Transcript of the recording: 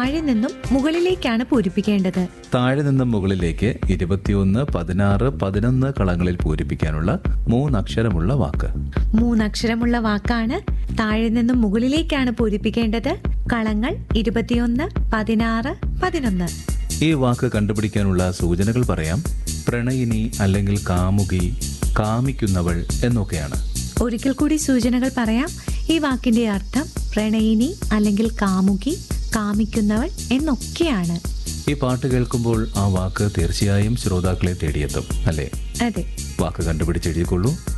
താഴെ നിന്നും മുകളിലേക്കാണ് പൂരിപ്പിക്കേണ്ടത് താഴെ നിന്നും മുകളിലേക്ക് ഇരുപത്തിയൊന്ന് പതിനാറ് പതിനൊന്ന് കളങ്ങളിൽ പൂരിപ്പിക്കാനുള്ള മൂന്നക്ഷരമുള്ള വാക്ക് മൂന്നക്ഷരമുള്ള വാക്കാണ് താഴെ നിന്നും മുകളിലേക്കാണ് പൂരിപ്പിക്കേണ്ടത് കളങ്ങൾ ഇരുപത്തിയൊന്ന് പതിനാറ് പതിനൊന്ന് ഈ വാക്ക് കണ്ടുപിടിക്കാനുള്ള സൂചനകൾ പറയാം പ്രണയിനി അല്ലെങ്കിൽ കാമുകി കാമിക്കുന്നവൾ എന്നൊക്കെയാണ് ഒരിക്കൽ കൂടി സൂചനകൾ പറയാം ഈ വാക്കിന്റെ അർത്ഥം പ്രണയിനി അല്ലെങ്കിൽ കാമുകി കാമിക്കുന്നവൾ എന്നൊക്കെയാണ് ഈ പാട്ട് കേൾക്കുമ്പോൾ ആ വാക്ക് തീർച്ചയായും ശ്രോതാക്കളെ തേടിയെത്തും അല്ലേ അതെ വാക്ക് കണ്ടുപിടിച്ചെഴുതിക്കൊള്ളൂ